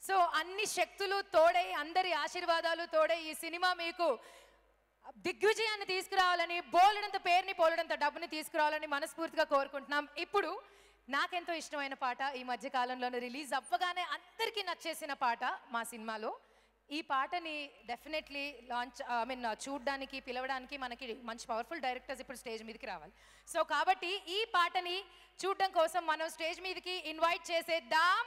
So అన్ని శక్తులు తోడై అందరి ఆశీర్వాదాలు తోడై ఈ సినిమా మీకు దిగ్విజయాన్ని తీసుకురావాలని బోలెడంత పేరుని పోలడంత డబ్బుని తీసుకురావాలని మనస్ఫూర్తిగా కోరుకుంటున్నాం ఇప్పుడు నాకెంతో ఇష్టమైన పాట ఈ మధ్య కాలంలోనే రిలీజ్ అవ్వగానే అందరికీ నచ్చేసిన పాట మా సినిమాలో ఈ పాటని డెఫినెట్లీ లాంచ్ ఐ మీన్ చూడడానికి పిలవడానికి మనకి మంచి పవర్ఫుల్ డైరెక్టర్స్ ఇప్పుడు స్టేజ్ మీదకి రావాలి సో కాబట్టి ఈ పాటని చూడడం కోసం మనం స్టేజ్ మీదకి ఇన్వైట్ చేసేద్దాం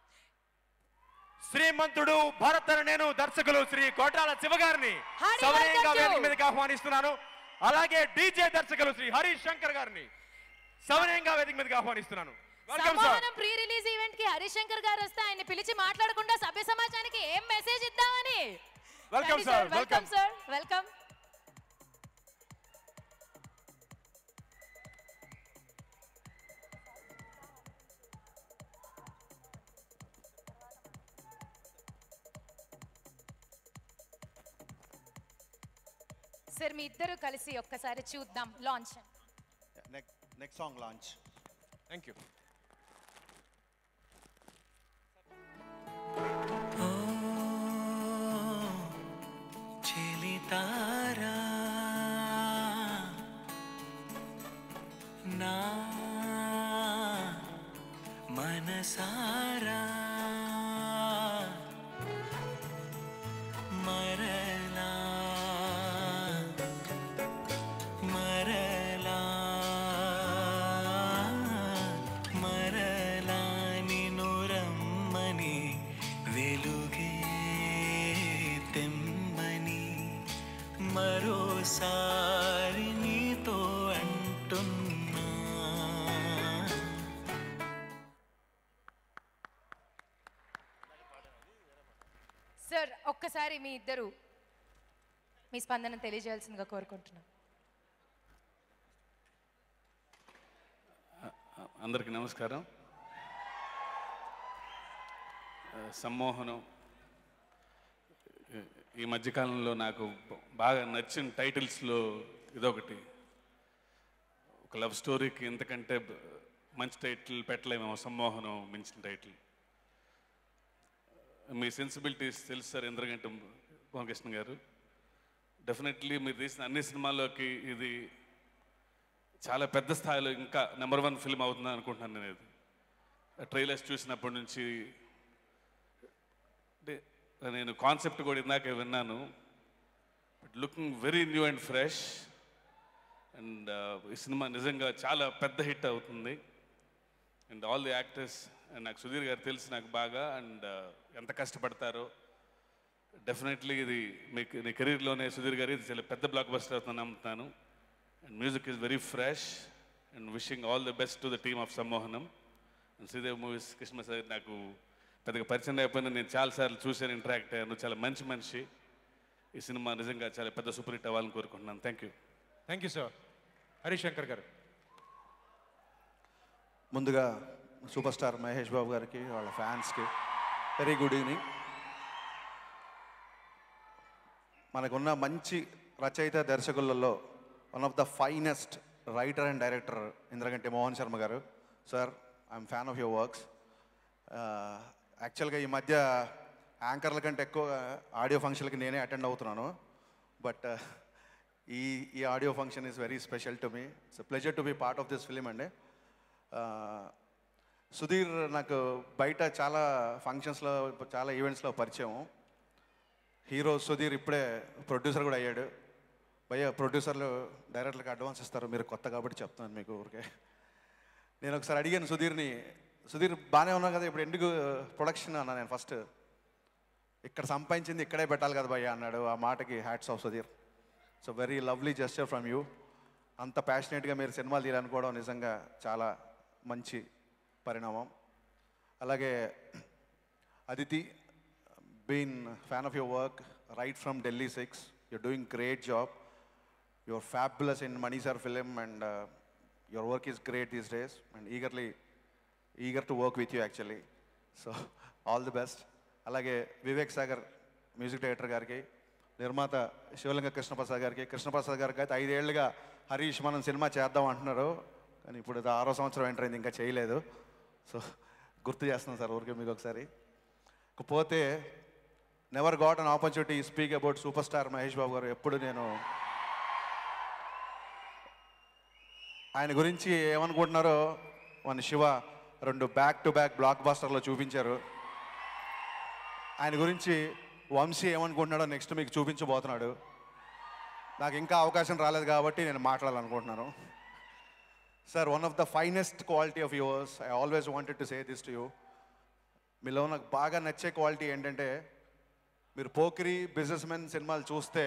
శ్రీమంతుడు భరత్ అని నేను దర్శకులు శ్రీ కోటాల శివ గారిని హరి సవనీయంగా welcome you. వేదిక మీదకి ఆహ్వానిస్తున్నాను అలాగే డీజే దర్శకులు శ్రీ హరీష్ శంకర్ గారిని సవనీయంగా వేదిక మీదకి ఆహ్వానిస్తున్నాను వెల్కమ్ సార్ సమానం ప్రీ రిలీజ్ ఈవెంట్ కి హరిశంకర్ గారు వస్తే ఆయన పిలిచి మాట్లాడకుండా సభ్య సమాజానికి ఏం మెసేజ్ ఇద్దామని Welcome, sir. Welcome Welcome. Sir welcome sir మీ ఇద్దరు కలిసి ఒక్కసారి చూద్దాం launch next song launch thank you చెలితారా నా మనసారా మరలా మరలా మరలా నిన్ను రమ్మని వెలుగే తెమ్మని మరోసారి నీతో అంటున్నా సార్ ఒక్కసారి మీ ఇద్దరు మీ స్పందన తెలియజేయాల్సిందిగా కోరుకుంటున్నాను అందరికీ నమస్కారం ఆ, సమ్మోహనం ఈ- ఈ మధ్యకాలంలో నాకు బ- బాగా నచ్చిన టైటిల్స్లో ఇదొకటి ఒక లవ్ స్టోరీకి ఇంతకంటే బ- మంచి టైటిల్ పెట్టలేమేమో సమ్మోహనం మించిన టైటిల్ మీ సెన్సిబిలిటీస్ తెలుసు సార్ ఇంద్రగంట పవన్ గారు డెఫినెట్లీ మీరు తీసిన అన్ని సినిమాల్లోకి ఇది చాలా పెద్ద స్థాయిలో ఇంకా నెంబర్ వన్ ఫిల్మ్ అవుతుంది అనుకుంటున్నాను నేను ఇది ట్రైలర్స్ చూసినప్పటి నుంచి అంటే నేను కాన్సెప్ట్ కూడా ఇందాక విన్నాను but looking very new and fresh and ఈ సినిమా నిజంగా చాలా పెద్ద హిట్ అవుతుంది and all the actors and నాకు సుధీర్ గారు తెలుసు నాకు బాగా అండ్ ఎంత కష్టపడతారో డెఫినెట్లీ ఇది మీకు నీ కెరీర్లోనే సుధీర్ గారు ఇది చాలా పెద్ద బ్లాక్ బస్టర్ అవుతుందని నమ్ముతాను and music is very fresh and wishing all the best to the team of Sammohanam and Sridev movies Krishna sir నాకు పెద్దగా పరిచయం అయిపోయినా నేను చాలాసార్లు చూశాను ఇంటరాక్ట్ అయ్యాను చాలా మంచి మనిషి ఈ సినిమా నిజంగా చాలా పెద్ద సూపర్ హిట్ అవ్వాలని కోరుకుంటున్నాను thank you thank you sir Harish Shankar garu ముందుగా సూపర్ స్టార్ మహేష్ బాబు గారికి వాళ్ళ ఫ్యాన్స్కి వెరీ గుడ్ ఈవినింగ్ మనకున్న మంచి రచయిత దర్శకులలో one of the finest writer and director Indraganti Mohan Sharma garu sir I'm fan of your works యాక్చువల్గా ఈ మధ్య యాంకర్ల కంటే ఎక్కువ ఆడియో ఫంక్షన్కి నేనే అటెండ్ అవుతున్నాను బట్ ఈ ఈ audio function is very special to me it's pleasure to be part of this film అండి Uh, సుధీర్ నాకు బయట చాలా ఫంక్షన్స్లో చాలా ఈవెంట్స్లో పరిచయం హీరో సుధీర్ ఇప్పుడే ప్రొడ్యూసర్ కూడా అయ్యాడు భయ్య ప్రొడ్యూసర్లు డైరెక్టర్లకు అడ్వాన్స్ ఇస్తారు మీరు కొత్త కాబట్టి చెప్తున్నాను మీకు ఊరికే నేను ఒకసారి అడిగాను సుధీర్ని సుధీర్ బాగానే ఉన్నావు కదా ఇప్పుడు ఎందుకు ప్రొడక్షన్ అన్నా నేను ఫస్ట్ ఇక్కడ సంపాదించింది ఇక్కడే పెట్టాలి కదా భయ్య అన్నాడు ఆ మాటకి hats off Sudheer so very lovely gesture from you అంత ప్యాషనేట్గా మీరు సినిమాలు తీయాలనుకోవడం నిజంగా చాలా మంచి పరిణామం అలాగే Aditi been fan of your work right from Delhi six you're doing great job your fabulous in Mani sir film and your work is great these days and eagerly eager to work with you actually so all the best అలాగే Vivek Sagar music director గారికి నిర్మాత శివలింగ కృష్ణప్రసాద్ గారికి కృష్ణప్రసాద్ గారికి అయితే ఐదేళ్లుగా హరీష్ మనం cinema చేద్దాం అంటున్నారు కానీ ఇప్పుడు ఇది ఆరో సంవత్సరం ఎంటర్ అయింది ఇంకా చేయలేదు సో గుర్తు చేస్తున్నాం సార్ ఊరికే మీకు ఒకసారి పోతే never got an opportunity speak about super star Mahesh Babu garu ఎప్పుడు నేను ఆయన గురించి ఏమనుకుంటున్నారో మన శివ రెండు బ్యాక్ టు బ్యాక్ బ్లాక్ బాస్టర్లో చూపించారు ఆయన గురించి వంశీ ఏమనుకుంటున్నాడో నెక్స్ట్ మీకు చూపించబోతున్నాడు నాకు ఇంకా అవకాశం రాలేదు కాబట్టి నేను మాట్లాడాలనుకుంటున్నాను sir one of the finest quality of yours I always wanted to say this to you మీలో నాకు బాగా నచ్చే క్వాలిటీ ఏంటంటే మీరు పోకిరి బిజినెస్ మెన్ సినిమాలు చూస్తే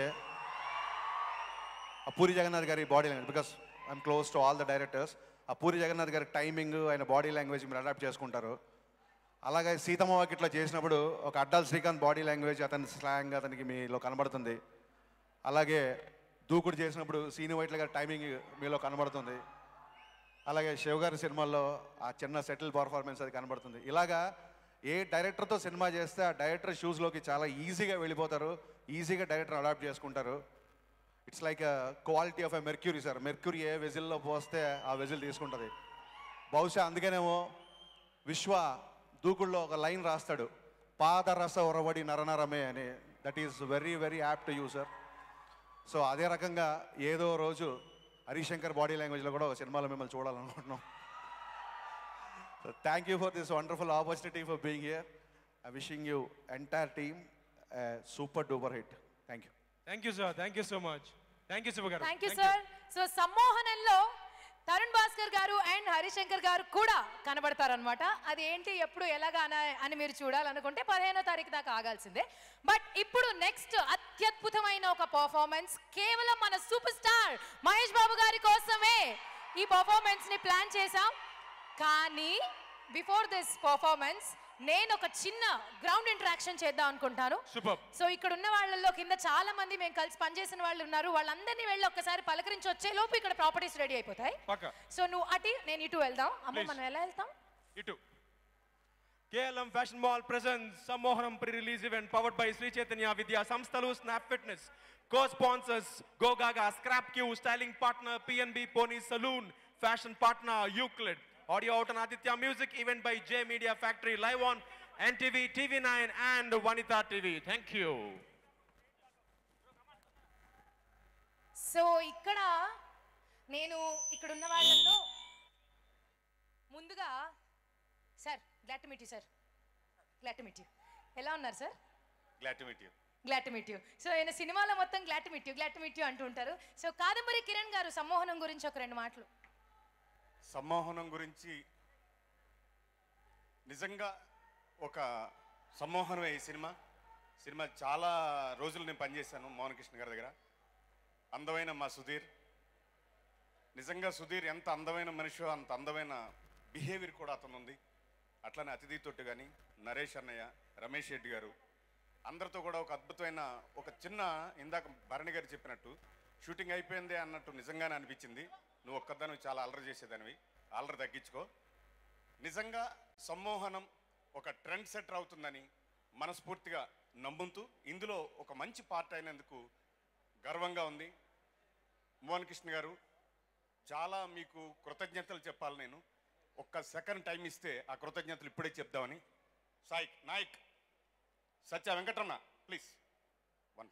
ఆ పూరి జగన్నాథ్ గారి body language because I'm close to all the directors ఆ పూరి జగన్నాథ్ గారి టైమింగ్ ఆయన బాడీ లాంగ్వేజ్ మీరు అడాప్ట్ చేసుకుంటారు అలాగే సీతమ్మ వాకిట్లో చేసినప్పుడు ఒక అడ్డాల్ శ్రీకాంత్ బాడీ లాంగ్వేజ్ అతని స్లాంగ్ అతనికి మీలో కనబడుతుంది అలాగే దూకుడు చేసినప్పుడు సీని వైట్ల గారి టైమింగ్ మీలో కనబడుతుంది అలాగే శివ గారి సినిమాల్లో ఆ చిన్న సెటిల్ పర్ఫార్మెన్స్ అది కనబడుతుంది ఇలాగా ఏ డైరెక్టర్తో సినిమా చేస్తే ఆ డైరెక్టర్ షూస్లోకి చాలా ఈజీగా వెళ్ళిపోతారు ఈజీగా డైరెక్టర్ అడాప్ట్ చేసుకుంటారు it's like quality of a mercury sir mercury ఏ వెజిల్లో పోస్తే ఆ వెజిల్ తీసుకుంటుంది బహుశా అందుకనేమో విశ్వ దూకుల్లో ఒక లైన్ రాస్తాడు పాదరస ఉరవడి నరనరమే అని that is very very apt to you sir so అదే రకంగా ఏదో రోజు హరిశంకర్ బాడీ లాంగ్వేజ్లో కూడా ఒక సినిమాలో మిమ్మల్ని చూడాలనుకుంటున్నాం so thank you for this wonderful opportunity for being here I wishing you entire team super duper hit thank you thank you sir thank you so much thank you Shiva garu thank you sir so సమ్మోహనంలో Tarun Bhaskar garu and Harishankar గారు కూడా కనబడతారనమాట అది ఏంటి ఎప్పుడు ఎలాగా అన- అని మీరు చూడాలనుకుంటే పదిహేనో తారీఖు దాకా ఆగాల్సిందే బట్ ఇప్పుడు నెక్స్ట్ అత్యద్భుతమైన ఒక పర్ఫార్మెన్స్ కేవలం మన సూపర్ స్టార్ మహేష్ బాబు గారి కోసమే ఈ పర్ఫార్మెన్స్ ని ప్లాన్ చేశాం కానీ బిఫోర్ దిస్ పర్ఫార్మెన్స్ నేను ఒక చిన్న గ్రౌండ్ ఇంటరాక్షన్ చేద్దాం అనుకుంటాను సూపర్ సో ఇక్కడ ఉన్న వాళ్ళల్లో కింద చాలా మంది మేము కలిసి పనిచేసిన వాళ్ళు ఉన్నారు వాళ్ళందరినీ వెళ్ళి ఒక్కసారి పలకరించి వచ్చే లోపు ఇక్కడ ప్రాపర్టీస్ రెడీ అయిపోతాయి పక్క సో నువ్వు అటు నేను ఇటు వెళ్దాం అమ్మ Please. మనం ఎలా వెళ్తాం ఇటు KLM fashion mall present Sammohanam pre release event powered by Sri Chaitanya Vidya సంస్థలు స్నాప్ ఫిట్నెస్ కో స్పాన్సర్స్ గోగాగా scrap Q styling partner PNB pony salon fashion partner Euclid audio out on Aditya music event by J media factory live on NTV TV nine and Vanitha TV thank you so ఇక్కడ నేను ఇక్కడ ఉన్న వాళ్ళల్లో ముందుగా sir glad meet you sir glad meet you ఎలా ఉన్నారు sir glad to meet you glad meet you so ఆయన సినిమాలో మొత్తం glad meet you glad meet you అంటూ ఉంటారు సో కాదంబరి కిరణ్ గారు సమ్మోహనం గురించి ఒక రెండు మాటలు సమ్మోహనం గురించి నిజంగా ఒక సమ్మోహనమే ఈ సినిమా సినిమా చాలా రోజులు నేను పనిచేశాను మోహన్ కృష్ణ గారి దగ్గర అందమైన మా సుధీర్ నిజంగా సుధీర్ ఎంత అందమైన మనిషో అంత అందమైన బిహేవియర్ కూడా అతను ఉంది అట్లనే అతిథి తొట్టు కానీ నరేష్ అన్నయ్య రమేష్ రెడ్డి గారు అందరితో కూడా ఒక అద్భుతమైన ఒక చిన్న ఇందాక భరణి గారు చెప్పినట్టు షూటింగ్ అయిపోయింది అన్నట్టు నిజంగానే అనిపించింది నువ్వు ఒక్కదానివి చాలా అల్లరి చేసేదానివి అల్లరి తగ్గించుకో నిజంగా సమ్మోహనం ఒక ట్రెండ్ సెటర్ అవుతుందని మనస్ఫూర్తిగా నమ్ముతూ ఇందులో ఒక మంచి పార్ట్ అయినందుకు గర్వంగా ఉంది మోహన్ కృష్ణ గారు చాలా మీకు కృతజ్ఞతలు చెప్పాలి నేను ఒక్క సెకండ్ టైం ఇస్తే ఆ కృతజ్ఞతలు ఇప్పుడే చెప్దామని Sai Nayak Satya Venkataramana please one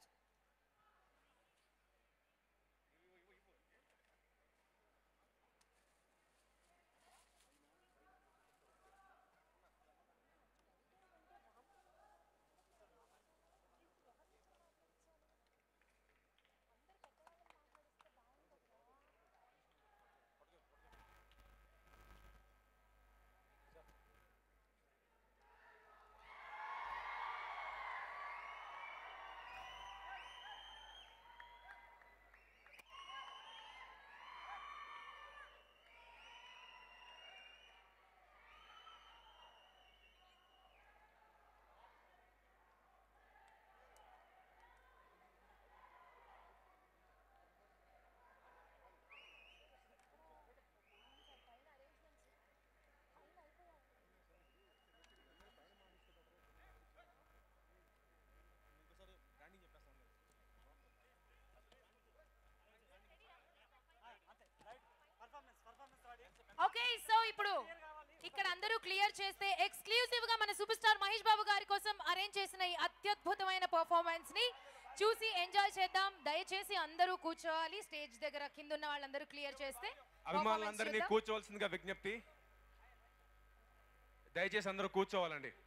okay so ఇప్పుడు ఇక్కడ అందరూ క్లియర్ చేస్తే ఎక్స్క్లూజివ్ గా మన సూపర్ స్టార్ మహేష్ బాబు గారి కోసం ఎంజాయ్ చేద్దాం దయచేసి అందరూ కూర్చోవాలి స్టేజ్ దగ్గర కింద ఉన్న వాళ్ళందరూ క్లియర్ చేస్తే performance అభిమానులందరినీ చూద్దాం. కూర్చోవలసిందిగా విజ్ఞప్తి దయచేసి అందరూ కూర్చోవాలండి